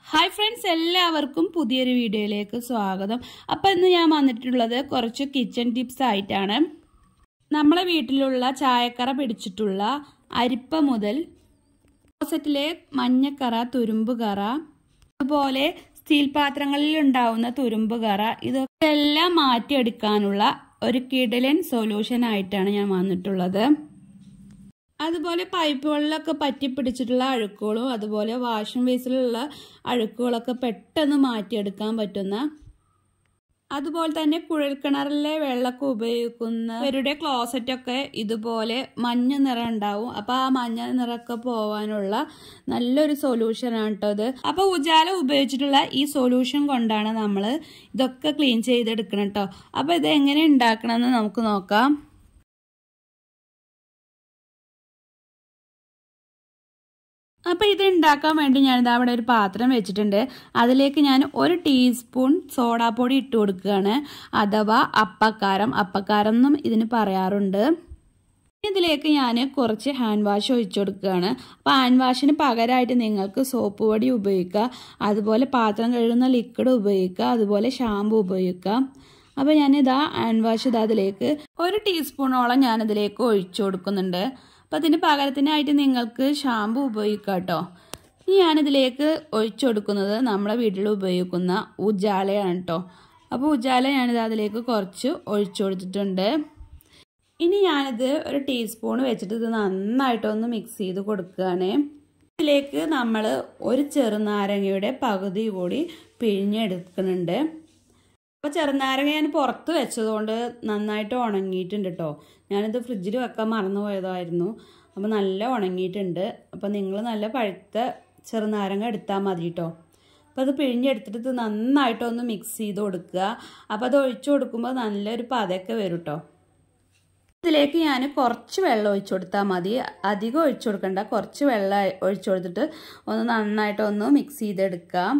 hi friends എല്ലാവർക്കും പുതിയൊരു വീഡിയോയിലേക്ക് സ്വാഗതം അപ്പോൾ ഇന്ന് ഞാൻ വന്നിട്ടുള്ളത് കുറച്ച് കിച്ചൺ ടിപ്സ് ആയിട്ടാണ് നമ്മളെ വീട്ടിലുള്ള ചായക്കറ പിടിച്ചിട്ടുള്ള അരിപ്പ മുതൽ ക്ലോസറ്റിലെ മഞ്ഞക്കറ തുരുമ്പ് കറ അതുപോലെ സ്റ്റീൽ പാത്രങ്ങളിൽ ഉണ്ടാവുന്ന തുരുമ്പ് കറ ഇതൊക്കെല്ലാം മാറ്റിയെടുക്കാനുള്ള ഒരു കിടലൻ സൊല്യൂഷൻ ആയിട്ടാണ് ഞാൻ വന്നിട്ടുള്ളത് അതുപോലെ പൈപ്പുകളിലൊക്കെ പറ്റി പിടിച്ചിട്ടുള്ള അഴുക്കുകളും അതുപോലെ വാഷിംഗ് ബേസിലുള്ള അഴുക്കുകളൊക്കെ പെട്ടെന്ന് മാറ്റിയെടുക്കാൻ പറ്റുന്ന അതുപോലെ തന്നെ കുഴൽക്കിണറിലെ വെള്ളമൊക്കെ ഉപയോഗിക്കുന്നവരുടെ ക്ലോസറ്റൊക്കെ ഇതുപോലെ മഞ്ഞ നിറം ഉണ്ടാവും അപ്പൊ ആ മഞ്ഞ നിറമൊക്കെ പോവാനുള്ള നല്ലൊരു സൊല്യൂഷനാണ് കേട്ടോ ഇത് അപ്പൊ ഉജാല ഉപയോഗിച്ചിട്ടുള്ള ഈ സൊല്യൂഷൻ കൊണ്ടാണ് നമ്മൾ ഇതൊക്കെ ക്ലീൻ ചെയ്തെടുക്കണം കേട്ടോ അപ്പൊ ഇത് എങ്ങനെ ഉണ്ടാക്കണമെന്ന് നമുക്ക് നോക്കാം അപ്പോൾ ഇത് ഉണ്ടാക്കാൻ വേണ്ടി ഞാനിത് അവിടെ ഒരു പാത്രം വെച്ചിട്ടുണ്ട് അതിലേക്ക് ഞാൻ ഒരു ടീസ്പൂൺ സോഡാപ്പൊടി ഇട്ട് കൊടുക്കുകയാണ് അഥവാ അപ്പക്കാരം അപ്പക്കാരം എന്നും ഇതിന് പറയാറുണ്ട് ഇതിലേക്ക് ഞാൻ കുറച്ച് ഹാൻഡ് വാഷ് ഒഴിച്ചു കൊടുക്കുകയാണ് അപ്പോൾ ഹാൻഡ് വാഷിന് പകരമായിട്ട് നിങ്ങൾക്ക് സോപ്പ് പൊടി ഉപയോഗിക്കുക അതുപോലെ പാത്രം കഴുകുന്ന ലിക്വിഡ് ഉപയോഗിക്കുക അതുപോലെ ഷാമ്പു ഉപയോഗിക്കാം അപ്പോൾ ഞാനിതാ ഹാൻഡ് വാഷ് ഇതാ അതിലേക്ക് ഒരു ടീസ്പൂണോളം ഞാനിതിലേക്ക് ഒഴിച്ചു കൊടുക്കുന്നുണ്ട് അപ്പോൾ അതിന് പകരത്തിനായിട്ട് നിങ്ങൾക്ക് ഷാമ്പു ഉപയോഗിക്കാം കേട്ടോ ഇനി ഞാനിതിലേക്ക് ഒഴിച്ചു കൊടുക്കുന്നത് നമ്മുടെ വീട്ടിൽ ഉപയോഗിക്കുന്ന ഉജാലയാണ് കേട്ടോ അപ്പോൾ ഉജാല ഞാനിത് അതിലേക്ക് കുറച്ച് ഒഴിച്ചു കൊടുത്തിട്ടുണ്ട് ഇനി ഞാനിത് ഒരു ടീസ്പൂൺ വെച്ചിട്ട് ഇത് നന്നായിട്ടൊന്ന് മിക്സ് ചെയ്ത് കൊടുക്കുകയാണ് ഇതിലേക്ക് നമ്മൾ ഒരു ചെറുനാരങ്ങയുടെ പകുതി കൂടി പിഴിഞ്ഞെടുക്കുന്നുണ്ട് അപ്പോൾ ചെറുനാരങ്ങ ഞാൻ പുറത്ത് വെച്ചതുകൊണ്ട് നന്നായിട്ട് ഉണങ്ങിയിട്ടുണ്ട് കേട്ടോ ഞാനിത് ഫ്രിഡ്ജിൽ വെക്കാൻ മറന്നു പോയതായിരുന്നു അപ്പോൾ നല്ല ഉണങ്ങിയിട്ടുണ്ട് അപ്പോൾ നിങ്ങൾ നല്ല പഴുത്ത ചെറുനാരങ്ങ എടുത്താൽ മതി കേട്ടോ അപ്പോൾ അത് പിഴിഞ്ഞെടുത്തിട്ട് ഇത് നന്നായിട്ടൊന്ന് മിക്സ് ചെയ്ത് കൊടുക്കുക അപ്പോൾ അത് ഒഴിച്ചു കൊടുക്കുമ്പോൾ നല്ലൊരു പതയൊക്കെ വരും കേട്ടോ ഇതിലേക്ക് ഞാൻ കുറച്ച് വെള്ളം ഒഴിച്ചു കൊടുത്താൽ മതി അധികം ഒഴിച്ചു കൊടുക്കണ്ട കുറച്ച് വെള്ളം ഒഴിച്ചു കൊടുത്തിട്ട് ഒന്ന് നന്നായിട്ടൊന്ന് മിക്സ് ചെയ്തെടുക്കാം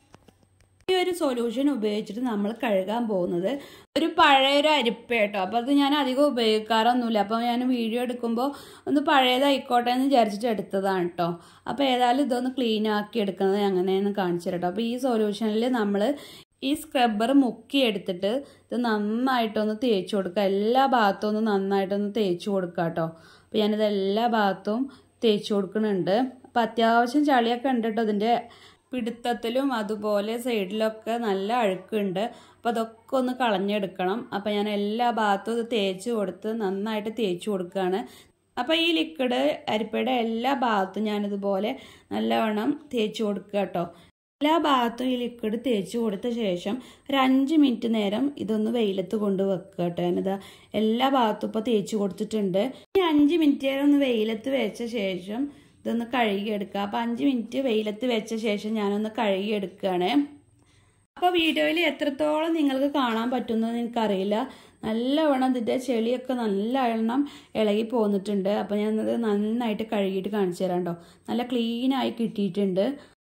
ഈ ഒരു സൊല്യൂഷൻ ഉപയോഗിച്ചിട്ട് നമ്മൾ കഴുകാൻ പോകുന്നത് ഒരു പഴയൊരു അരിപ്പ കേട്ടോ അപ്പോൾ അത് ഞാൻ അധികം ഉപയോഗിക്കാറൊന്നുമില്ല അപ്പോൾ ഞാൻ വീഡിയോ എടുക്കുമ്പോൾ ഒന്ന് പഴയതായിക്കോട്ടെ എന്ന് വിചാരിച്ചിട്ട് എടുത്തതാണ് കേട്ടോ അപ്പോൾ ഏതായാലും ഇതൊന്ന് ക്ലീൻ ആക്കി എടുക്കുന്നത് അങ്ങനെയാണ് കാണിച്ചു കേട്ടോ അപ്പോൾ ഈ സൊല്യൂഷനിൽ നമ്മൾ ഈ സ്ക്രബ്ബർ മുക്കി എടുത്തിട്ട് ഇത് നന്നായിട്ടൊന്ന് തേച്ച് കൊടുക്കുക എല്ലാ ഭാഗത്തും ഒന്ന് നന്നായിട്ടൊന്ന് തേച്ച് കൊടുക്കുക കേട്ടോ അപ്പോൾ ഞാനിത് എല്ലാ ഭാഗത്തും തേച്ച് കൊടുക്കുന്നുണ്ട് അപ്പോൾ അത്യാവശ്യം ചളിയൊക്കെ ഉണ്ട് കേട്ടോ ഇതിൻ്റെ പിടുത്തത്തിലും അതുപോലെ സൈഡിലൊക്കെ നല്ല അഴുക്കുണ്ട് അപ്പോൾ അതൊക്കെ ഒന്ന് കളഞ്ഞെടുക്കണം അപ്പോൾ ഞാൻ എല്ലാ ഭാഗത്തും ഇത് തേച്ച് കൊടുത്ത് നന്നായിട്ട് തേച്ച് കൊടുക്കുകയാണ് അപ്പോൾ ഈ ലിക്വിഡ് അരിപ്പയുടെ എല്ലാ ഭാഗത്തും ഞാനിതുപോലെ നല്ലവണ്ണം തേച്ച് കൊടുക്കുക കേട്ടോ എല്ലാ ഭാഗത്തും ഈ ലിക്വിഡ് തേച്ച് കൊടുത്ത ശേഷം ഒരു അഞ്ച് മിനിറ്റ് നേരം ഇതൊന്ന് വെയിലത്ത് കൊണ്ട് വെക്കുക കേട്ടോ ഞാനിത് എല്ലാ ഭാഗത്തും ഇപ്പോൾ തേച്ച് കൊടുത്തിട്ടുണ്ട് ഈ അഞ്ച് മിനിറ്റ് നേരം ഒന്ന് വെയിലത്ത് വെച്ച ശേഷം ഇതൊന്ന് കഴുകിയെടുക്കുക അപ്പോൾ അഞ്ച് മിനിറ്റ് വെയിലത്ത് വെച്ച ശേഷം ഞാനൊന്ന് കഴുകിയെടുക്കുകയാണ് അപ്പോൾ വീഡിയോയിൽ എത്രത്തോളം നിങ്ങൾക്ക് കാണാൻ പറ്റുമെന്ന് എനിക്കറിയില്ല നല്ലവണ്ണം ഇതിൻ്റെ ചെളിയൊക്കെ നല്ല എണ്ണം ഇളകി പോന്നിട്ടുണ്ട് അപ്പോൾ ഞാനത് നന്നായിട്ട് കഴുകിയിട്ട് കാണിച്ചു തരാം കേട്ടോ നല്ല ക്ലീനായി കിട്ടിയിട്ടുണ്ട്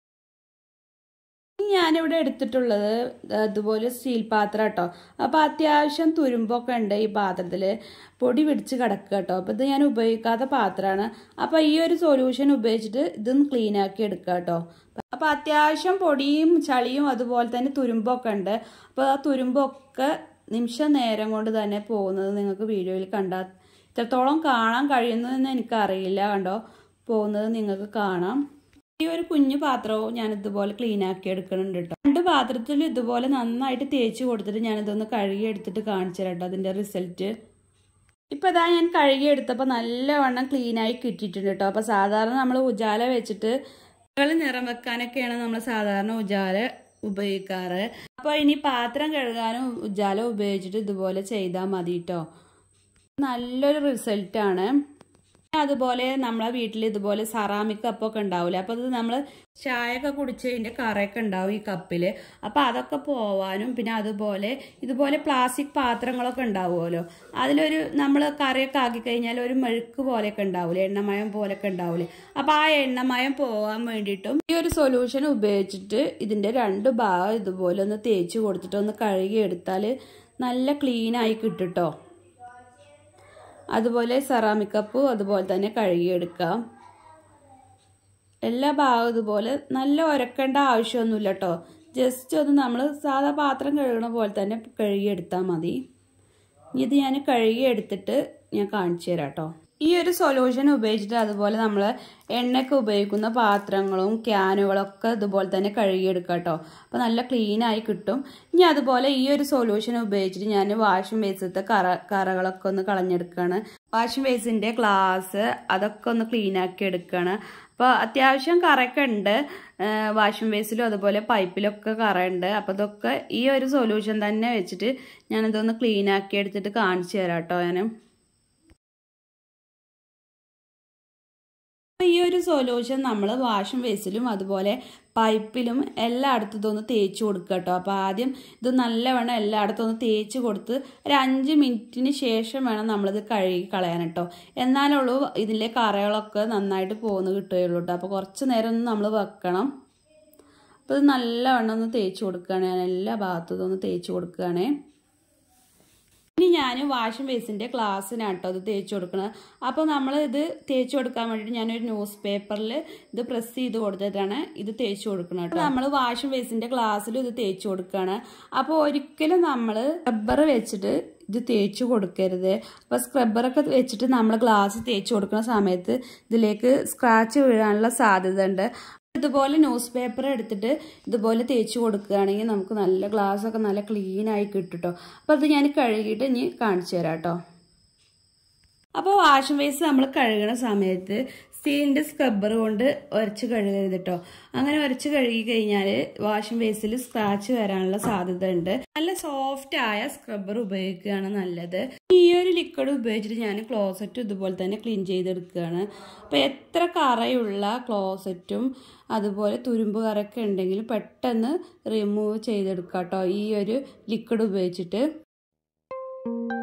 ഞാനിവിടെ എടുത്തിട്ടുള്ളത് അതുപോലെ സ്റ്റീൽ പാത്രം കേട്ടോ അപ്പോൾ അത്യാവശ്യം തുരുമ്പൊക്കെ ഉണ്ട് ഈ പാത്രത്തിൽ പൊടി പിടിച്ച് കിടക്കുക കേട്ടോ അപ്പോൾ ഇത് ഞാൻ ഉപയോഗിക്കാത്ത പാത്രമാണ് അപ്പോൾ ഈ ഒരു സൊല്യൂഷൻ ഉപയോഗിച്ചിട്ട് ഇതൊന്ന് ക്ലീൻ ആക്കി എടുക്കുക കേട്ടോ അപ്പോൾ അത്യാവശ്യം പൊടിയും ചളിയും അതുപോലെ തന്നെ തുരുമ്പൊക്കെ ഉണ്ട് അപ്പോൾ ആ തുരുമ്പൊക്കെ നിമിഷ നേരം കൊണ്ട് തന്നെ പോകുന്നത് നിങ്ങൾക്ക് വീഡിയോയിൽ കണ്ടാൽ ഇത്രത്തോളം കാണാൻ കഴിയുന്നതെന്ന് എനിക്കറിയില്ല കണ്ടോ പോകുന്നത് നിങ്ങൾക്ക് കാണാം ഈ ഒരു കുഞ്ഞു പാത്രവും ഞാൻ ഇതുപോലെ ക്ലീൻ ആക്കി എടുക്കുന്നുണ്ട് കേട്ടോ രണ്ട് പാത്രത്തിൽ ഇതുപോലെ നന്നായിട്ട് തേച്ച് കൊടുത്തിട്ട് ഞാൻ ഇതൊന്ന് കഴുകി എടുത്തിട്ട് കാണിച്ചു തരാം കേട്ടോ അതിന്റെ റിസൾട്ട് ഇപ്പൊ ഇതാ ഞാൻ കഴുകി എടുത്തപ്പോൾ നല്ലവണ്ണം ക്ലീൻ ആയി കിട്ടിയിട്ടുണ്ട് കേട്ടോ അപ്പൊ സാധാരണ നമ്മൾ ഉജാല വെച്ചിട്ട് നിറം വെക്കാനൊക്കെയാണ് നമ്മൾ സാധാരണ ഉജാല ഉപയോഗിക്കാറ് അപ്പോൾ ഇനി പാത്രം കഴുകാനും ഉജാല ഉപയോഗിച്ചിട്ട് ഇതുപോലെ ചെയ്താൽ മതി കേട്ടോ നല്ലൊരു റിസൾട്ടാണ് അതുപോലെ നമ്മളെ വീട്ടിൽ ഇതുപോലെ സറാമിക് കപ്പൊക്കെ ഉണ്ടാവില്ല അപ്പോൾ അത് നമ്മൾ ചായയൊക്കെ കുടിച്ചതിൻ്റെ കറയൊക്കെ ഉണ്ടാവും ഈ കപ്പിൽ അപ്പോൾ അതൊക്കെ പോവാനും പിന്നെ അതുപോലെ ഇതുപോലെ പ്ലാസ്റ്റിക് പാത്രങ്ങളൊക്കെ ഉണ്ടാവുമല്ലോ അതിലൊരു നമ്മൾ കറിയൊക്കെ ആക്കി കഴിഞ്ഞാൽ ഒരു മെഴുക്ക് പോലെയൊക്കെ ഉണ്ടാവില്ലേ എണ്ണമയം പോലെയൊക്കെ ഉണ്ടാവില്ലേ അപ്പോൾ ആ എണ്ണമയം പോകാൻ വേണ്ടിയിട്ടും ഈ ഒരു സൊല്യൂഷൻ ഉപയോഗിച്ചിട്ട് ഇതിൻ്റെ രണ്ട് ഭാഗം ഇതുപോലെ ഒന്ന് തേച്ച് കൊടുത്തിട്ട് ഒന്ന് കഴുകി എടുത്താൽ നല്ല ക്ലീനായി കിട്ടുട്ടോ അതുപോലെ സെറാമിക് കപ്പ് അതുപോലെ തന്നെ കഴുകിയെടുക്കാം എല്ലാ ഭാഗവും ഇതുപോലെ നല്ല ഉരക്കേണ്ട ആവശ്യമൊന്നുമില്ല കേട്ടോ ജസ്റ്റ് ഒന്ന് നമ്മൾ സാധാ പാത്രം കഴുകണ പോലെ തന്നെ കഴുകിയെടുത്താൽ മതി ഇത് ഞാൻ കഴുകിയെടുത്തിട്ട് ഞാൻ കാണിച്ചു തരാം കേട്ടോ ഈ ഒരു സൊല്യൂഷൻ ഉപയോഗിച്ചിട്ട് അതുപോലെ നമ്മൾ എണ്ണയൊക്കെ ഉപയോഗിക്കുന്ന പാത്രങ്ങളും ക്യാനുകളൊക്കെ ഇതുപോലെ തന്നെ കഴുകിയെടുക്കുക കേട്ടോ അപ്പോൾ നല്ല ക്ലീനായി കിട്ടും ഇനി അതുപോലെ ഈ ഒരു സൊല്യൂഷൻ ഉപയോഗിച്ചിട്ട് ഞാൻ വാഷിംഗ് ബേസിലത്തെ കറ കറകളൊക്കെ ഒന്ന് കളഞ്ഞെടുക്കുകയാണ് വാഷിംഗ് ബേസിൻ്റെ ഗ്ലാസ് അതൊക്കെ ഒന്ന് ക്ലീനാക്കി എടുക്കുകയാണ് അപ്പോൾ അത്യാവശ്യം കറയൊക്കെ ഉണ്ട് വാഷിംഗ് ബേസിലും അതുപോലെ പൈപ്പിലൊക്കെ കറയുണ്ട് അപ്പോൾ ഇതൊക്കെ ഈ ഒരു സൊല്യൂഷൻ തന്നെ വെച്ചിട്ട് ഞാനിതൊന്ന് ക്ലീനാക്കി എടുത്തിട്ട് കാണിച്ചു തരാം കേട്ടോ ഞാൻ ഈ ഒരു സൊല്യൂഷൻ നമ്മൾ വാഷും ബേസിലും അതുപോലെ പൈപ്പിലും എല്ലായിടത്തും ഇതൊന്ന് തേച്ച് കൊടുക്കുക കേട്ടോ അപ്പോൾ ആദ്യം ഇത് നല്ലവണ്ണം എല്ലായിടത്തും ഒന്ന് തേച്ച് കൊടുത്ത് ഒരു അഞ്ച് മിനിറ്റിന് ശേഷം വേണം നമ്മളിത് കഴുകി കളയാൻ കേട്ടോ എന്നാലുള്ളൂ ഇതിലെ കറകളൊക്കെ നന്നായിട്ട് പോകുന്ന കിട്ടുകയുള്ളൂ കേട്ടോ അപ്പോൾ കുറച്ച് നേരം ഒന്ന് നമ്മൾ വെക്കണം അപ്പോൾ ഇത് നല്ലവണ്ണം ഒന്ന് തേച്ച് കൊടുക്കുകയാണ് ഞാൻ എല്ലാ ഭാഗത്തും ഒന്ന് തേച്ച് കൊടുക്കുകയാണേ ഇനി ഞാൻ വാഷിംഗ് ബേസിൻ്റെ ഗ്ലാസ്സിനാട്ടോ ഇത് തേച്ച് കൊടുക്കുന്നത് അപ്പോൾ നമ്മൾ ഇത് തേച്ച് കൊടുക്കാൻ വേണ്ടിയിട്ട് ഞാനൊരു ന്യൂസ് പേപ്പറിൽ ഇത് പ്രസ് ചെയ്ത് കൊടുത്തിട്ടാണ് ഇത് തേച്ച് കൊടുക്കുന്നത് കേട്ടോ നമ്മൾ വാഷിംഗ് ബേസിൻ്റെ ഗ്ലാസ്സിലും ഇത് തേച്ച് കൊടുക്കുകയാണ് അപ്പോൾ ഒരിക്കലും നമ്മൾ റബ്ബർ വെച്ചിട്ട് ഇത് തേച്ച് കൊടുക്കരുത് അപ്പോൾ സ്ക്രബ്ബറൊക്കെ വെച്ചിട്ട് നമ്മൾ ഗ്ലാസ് തേച്ച് കൊടുക്കുന്ന സമയത്ത് ഇതിലേക്ക് സ്ക്രാച്ച് വീഴാനുള്ള സാധ്യത ഉണ്ട് ഇതുപോലെ ന്യൂസ് പേപ്പർ എടുത്തിട്ട് ഇതുപോലെ തേച്ച് കൊടുക്കുകയാണെങ്കിൽ നമുക്ക് നല്ല ഗ്ലാസ്സൊക്കെ നല്ല ക്ലീൻ ആയി കിട്ടും കേട്ടോ അപ്പോൾ അത് ഞാൻ കഴുകിയിട്ട് ഇനി കാണിച്ചു തരാം കേട്ടോ അപ്പോൾ വാഷിംഗ് ബേസ് നമ്മൾ കഴുകുന്ന സമയത്ത് സ്റ്റീലിൻ്റെ സ്ക്രബ്ബർ കൊണ്ട് ഉരച്ച് കഴുകരുത് കേട്ടോ അങ്ങനെ ഉരച്ച് കഴുകി കഴിഞ്ഞാൽ വാഷിംഗ് ബേസിൽ സ്ക്രാച്ച് വരാനുള്ള സാധ്യത ഉണ്ട് നല്ല സോഫ്റ്റ് ആയ സ്ക്രബ്ബർ ഉപയോഗിക്കുകയാണ് നല്ലത് ഈ ഒരു ലിക്വിഡ് ഉപയോഗിച്ചിട്ട് ഞാൻ ക്ലോസറ്റും ഇതുപോലെ തന്നെ ക്ലീൻ ചെയ്തെടുക്കുകയാണ് അപ്പോൾ എത്ര കറയുള്ള ക്ലോസറ്റും അതുപോലെ തുരുമ്പ് കറയൊക്കെ ഉണ്ടെങ്കിൽ പെട്ടെന്ന് റിമൂവ് ചെയ്തെടുക്കാം കേട്ടോ ഈ ഒരു ലിക്വിഡ് ഉപയോഗിച്ചിട്ട്